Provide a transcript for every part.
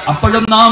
അപ്പോഴും നാം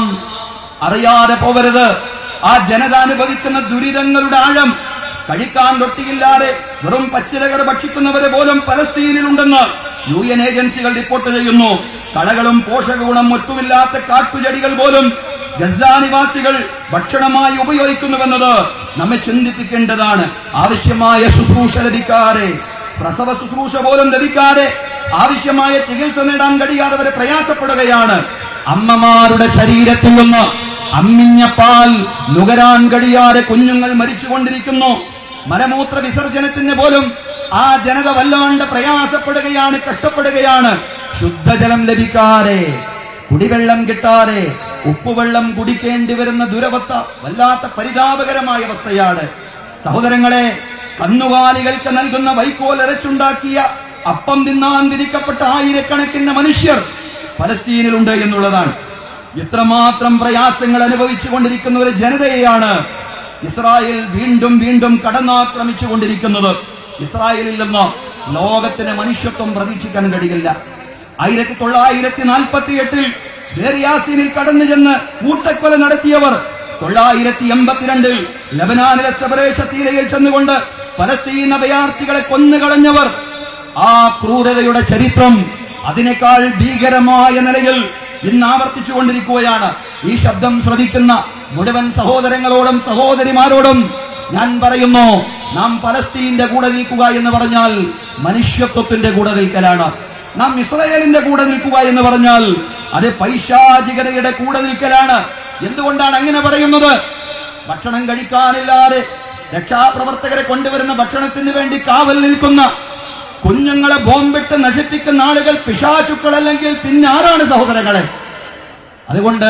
അറിയാതെ പോവരുത് ആ ജനത അനുഭവിക്കുന്ന ദുരിതങ്ങളുടെ ആഴം കഴിക്കാൻ റൊട്ടിയില്ലാതെ വെറും പച്ചിലകർ ഭക്ഷിക്കുന്നവരെ പോലും പലസ്തീനിലുണ്ടെന്ന് യു എൻ ഏജൻസികൾ റിപ്പോർട്ട് ചെയ്യുന്നു കളകളും പോഷകഗുണം ഒട്ടുമില്ലാത്ത കാട്ടുചെടികൾ പോലും ഗസ നിവാസികൾ ഭക്ഷണമായി ഉപയോഗിക്കുന്നുവെന്നത് നമ്മെ ചിന്തിപ്പിക്കേണ്ടതാണ് ആവശ്യമായ ശുശ്രൂഷ ലഭിക്കാതെ പ്രസവ ശുശ്രൂഷ പോലും ലഭിക്കാതെ ആവശ്യമായ ചികിത്സ നേടാൻ കഴിയാതെ അവരെ പ്രയാസപ്പെടുകയാണ് അമ്മമാരുടെ ശരീരത്തിൽ നിന്ന് അമ്മിഞ്ഞ പാൽ നുകരാൻ കഴിയാതെ കുഞ്ഞുങ്ങൾ മരിച്ചുകൊണ്ടിരിക്കുന്നു മലമൂത്ര വിസർജനത്തിന് പോലും ആ ജനത വല്ലാണ്ട് പ്രയാസപ്പെടുകയാണ് കഷ്ടപ്പെടുകയാണ് ശുദ്ധജലം ലഭിക്കാതെ കുടിവെള്ളം കിട്ടാതെ ഉപ്പുവെള്ളം കുടിക്കേണ്ടി വരുന്ന ദുരവസ്ഥ വല്ലാത്ത പരിതാപകരമായ അവസ്ഥയാണ് സഹോദരങ്ങളെ കന്നുകാലികൾക്ക് നൽകുന്ന വൈക്കോൽ അരച്ചുണ്ടാക്കിയ അപ്പം തിന്നാൻ വിധിക്കപ്പെട്ട ആയിരക്കണക്കിന് മനുഷ്യർ പലസ്തീനിലുണ്ട് എന്നുള്ളതാണ് എത്രമാത്രം പ്രയാസങ്ങൾ അനുഭവിച്ചു കൊണ്ടിരിക്കുന്ന ഒരു ജനതയെയാണ് ഇസ്രായേൽ വീണ്ടും വീണ്ടും കടന്നാക്രമിച്ചു കൊണ്ടിരിക്കുന്നത് ഇസ്രായേലിൽ നിന്ന് ലോകത്തിന് മനുഷ്യത്വം പ്രതീക്ഷിക്കാൻ കഴിയില്ല ആയിരത്തി തൊള്ളായിരത്തി നാൽപ്പത്തി എട്ടിൽ ദേറിയാസീനിൽ കടന്നു ചെന്ന് കൂട്ടക്കൊല നടത്തിയവർ തൊള്ളായിരത്തി എൺപത്തിരണ്ടിൽ ലബനാനിലെ സെബറേഷ തീരയിൽ ചെന്നുകൊണ്ട് പലസ്തീൻ അഭയാർത്ഥികളെ കൊന്നുകളഞ്ഞവർ ആ ക്രൂരതയുടെ ചരിത്രം അതിനേക്കാൾ ഭീകരമായ നിലയിൽ ഇന്ന് ആവർത്തിച്ചുകൊണ്ടിരിക്കുകയാണ് ഈ ശബ്ദം ശ്രവിക്കുന്ന മുഴുവൻ സഹോദരങ്ങളോടും സഹോദരിമാരോടും ഞാൻ പറയുന്നു നാം പലസ്തീന്റെ കൂടെ നിൽക്കുക എന്ന് പറഞ്ഞാൽ മനുഷ്യത്വത്തിന്റെ കൂടെ നിൽക്കലാണ് നാം ഇസ്രയേലിന്റെ കൂടെ നിൽക്കുക എന്ന് പറഞ്ഞാൽ അത് പൈശാചികതയുടെ കൂടെ നിൽക്കലാണ് എന്തുകൊണ്ടാണ് അങ്ങനെ പറയുന്നത് ഭക്ഷണം കഴിക്കാനില്ലാതെ രക്ഷാപ്രവർത്തകരെ കൊണ്ടുവരുന്ന ഭക്ഷണത്തിന് വേണ്ടി കാവൽ നിൽക്കുന്ന കുഞ്ഞുങ്ങളെ ബോംബിട്ട് നശിപ്പിക്കുന്ന ആളുകൾ പിശാചുക്കളല്ലെങ്കിൽ പിന്നെ ആരാണ് സഹോദരങ്ങളെ അതുകൊണ്ട്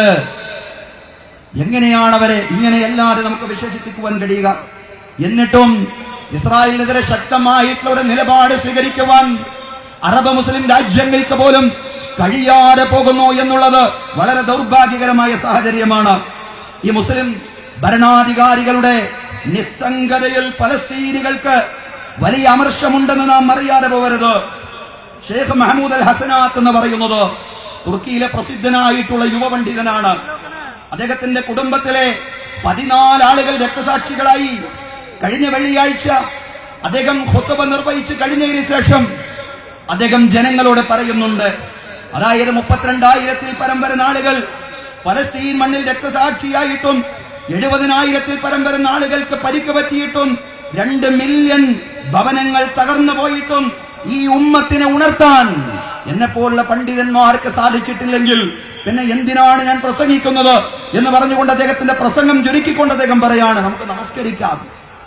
എങ്ങനെയാണ് അവരെ ഇങ്ങനെയല്ലാതെ നമുക്ക് വിശേഷിപ്പിക്കുവാൻ കഴിയുക എന്നിട്ടും ഇസ്രായേലിനെതിരെ ശക്തമായിട്ടുള്ള ഒരു നിലപാട് സ്വീകരിക്കുവാൻ അറബ് മുസ്ലിം രാജ്യങ്ങൾക്ക് പോലും കഴിയാതെ പോകുന്നു എന്നുള്ളത് വളരെ ദൗർഭാഗ്യകരമായ സാഹചര്യമാണ് ഈ മുസ്ലിം ഭരണാധികാരികളുടെ നിസ്സംഗതയിൽ പലസ്തീനികൾക്ക് വലിയ അമർഷമുണ്ടെന്ന് നാം അറിയാതെ പോകരുത് ഷേഖ് മഹമൂദ് അൽ ഹസനാത്ത് എന്ന് പറയുന്നത് തുർക്കിയിലെ പ്രസിദ്ധനായിട്ടുള്ള യുവപണ്ഡിതനാണ് അദ്ദേഹത്തിന്റെ കുടുംബത്തിലെ പതിനാല് ആളുകൾ രക്തസാക്ഷികളായി കഴിഞ്ഞ വെള്ളിയാഴ്ച അദ്ദേഹം ഹുത്തബ നിർവഹിച്ച് കഴിഞ്ഞതിന് ശേഷം അദ്ദേഹം ജനങ്ങളോട് പറയുന്നുണ്ട് അതായത് മുപ്പത്തിരണ്ടായിരത്തിൽ പരം വരുന്ന ആളുകൾ പലസ്തീൻ മണ്ണിൽ രക്തസാക്ഷിയായിട്ടും എഴുപതിനായിരത്തിൽ പരം വരുന്ന ആളുകൾക്ക് പരിക്ക് പറ്റിയിട്ടും രണ്ട് മില്യൺ ഭവനങ്ങൾ തകർന്നു പോയിട്ടും ഈ ഉമ്മത്തിനെ ഉണർത്താൻ എന്നെ പോലുള്ള പണ്ഡിതന്മാർക്ക് സാധിച്ചിട്ടില്ലെങ്കിൽ പിന്നെ എന്തിനാണ് ഞാൻ പ്രസംഗിക്കുന്നത് എന്ന് പറഞ്ഞുകൊണ്ട് അദ്ദേഹത്തിന്റെ പ്രസംഗം ചുരുക്കിക്കൊണ്ട് അദ്ദേഹം പറയാണ് നമുക്ക് നമസ്കരിക്കാം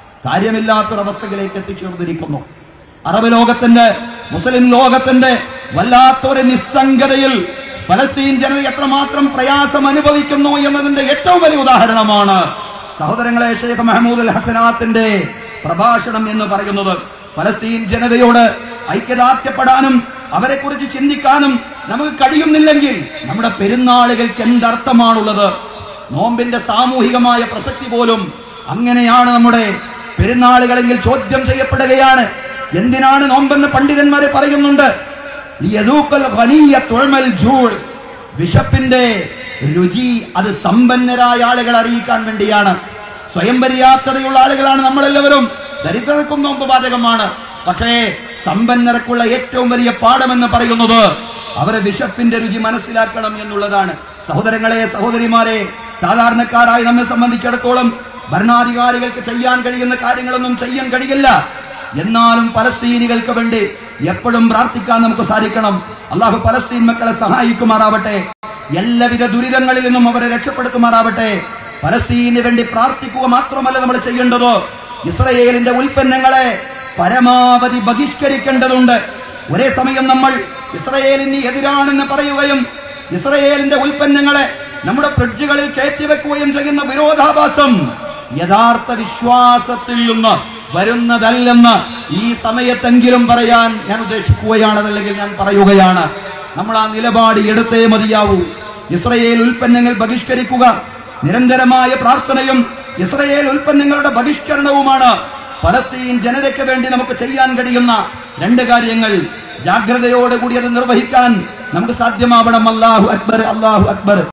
കാര്യമില്ലാത്തൊരവസ്ഥയിലേക്ക് എത്തിച്ചേർന്നിരിക്കുന്നു അറബ് ലോകത്തിന്റെ മുസ്ലിം ലോകത്തിന്റെ വല്ലാത്തൊരു നിസ്സംഗതയിൽ പലസ്തീൻ ജനത എത്രമാത്രം പ്രയാസം അനുഭവിക്കുന്നു എന്നതിന്റെ ഏറ്റവും വലിയ ഉദാഹരണമാണ് സഹോദരങ്ങളെ ഷെയ്ഖ് മഹമ്മൂദ് അൽ ഹസനാത്തിന്റെ പ്രഭാഷണം എന്ന് പറയുന്നത് പലസ്തീൻ ജനതയോട് ഐക്യദാർഢ്യപ്പെടാനും അവരെ കുറിച്ച് ചിന്തിക്കാനും നമുക്ക് കഴിയുന്നില്ലെങ്കിൽ നമ്മുടെ പെരുന്നാളുകൾക്ക് എന്തർത്ഥമാണുള്ളത് നോമ്പിന്റെ സാമൂഹികമായ പ്രസക്തി പോലും അങ്ങനെയാണ് നമ്മുടെ പെരുന്നാളുകളെങ്കിൽ ചോദ്യം ചെയ്യപ്പെടുകയാണ് എന്തിനാണ് നോമ്പെന്ന് പണ്ഡിതന്മാരെ പറയുന്നുണ്ട് ലിയദൂഖൽ ഖനിയ്യ തുഴമൽ ജൂൾ വിശപ്പിന്റെ രുചി അത് സമ്പന്നരായ ആളുകളെ അറിയിക്കാൻ വേണ്ടിയാണ് സ്വയം പര്യാപ്തതയുള്ള ആളുകളാണ് നമ്മളെല്ലാവരും ദരിദ്രർക്കും നോമ്പ് ബാധകമാണ് പക്ഷേ സമ്പന്നർക്കുള്ള ഏറ്റവും വലിയ പാഠമെന്ന് പറയുന്നത് അവരെ വിശപ്പിന്റെ രുചി മനസ്സിലാക്കണം എന്നുള്ളതാണ് സഹോദരങ്ങളെ സഹോദരിമാരെ സാധാരണക്കാരായി നമ്മെ സംബന്ധിച്ചിടത്തോളം ഭരണാധികാരികൾക്ക് ചെയ്യാൻ കഴിയുന്ന കാര്യങ്ങളൊന്നും ചെയ്യാൻ കഴിയില്ല എന്നാലും പലസ്തീനികൾക്ക് വേണ്ടി എപ്പോഴും പ്രാർത്ഥിക്കാൻ നമുക്ക് സാധിക്കണം അള്ളാഹു പലസ്തീൻ മക്കളെ സഹായിക്കുമാറാവട്ടെ എല്ലാവിധ ദുരിതങ്ങളിൽ നിന്നും അവരെ രക്ഷപ്പെടുത്തുമാറാവട്ടെ പലസ്തീന് വേണ്ടി പ്രാർത്ഥിക്കുക മാത്രമല്ല നമ്മൾ ചെയ്യേണ്ടത് ഇസ്രയേലിന്റെ ഉൽപ്പന്നങ്ങളെ പരമാവധി ബഹിഷ്കരിക്കേണ്ടതുണ്ട് ഒരേ സമയം നമ്മൾ ഇസ്രയേലിന് എതിരാണെന്ന് പറയുകയും ഇസ്രയേലിന്റെ ഉൽപ്പന്നങ്ങളെ നമ്മുടെ ഫ്രിഡ്ജുകളിൽ കയറ്റിവെക്കുകയും ചെയ്യുന്ന വിരോധാഭാസം യഥാർത്ഥ വിശ്വാസത്തിൽ നിന്ന് വരുന്നതല്ലെന്ന് ഈ സമയത്തെങ്കിലും പറയാൻ ഞാൻ ഉദ്ദേശിക്കുകയാണെന്നല്ലെങ്കിൽ ഞാൻ പറയുകയാണ് നമ്മൾ ആ നിലപാട് എടുത്തേ മതിയാവൂ ഇസ്രയേൽ ഉൽപ്പന്നങ്ങൾ ബഹിഷ്കരിക്കുക നിരന്തരമായ പ്രാർത്ഥനയും ഇസ്രയേൽ ഉൽപ്പന്നങ്ങളുടെ ബഹിഷ്കരണവുമാണ് ഫലസ്തീൻ ജനതയ്ക്ക് വേണ്ടി നമുക്ക് ചെയ്യാൻ കഴിയുന്ന രണ്ട് കാര്യങ്ങൾ ജാഗ്രതയോടുകൂടി അത് നിർവഹിക്കാൻ നമുക്ക് സാധ്യമാവണം അല്ലാഹു അക്ബർ അല്ലാഹു അക്ബർ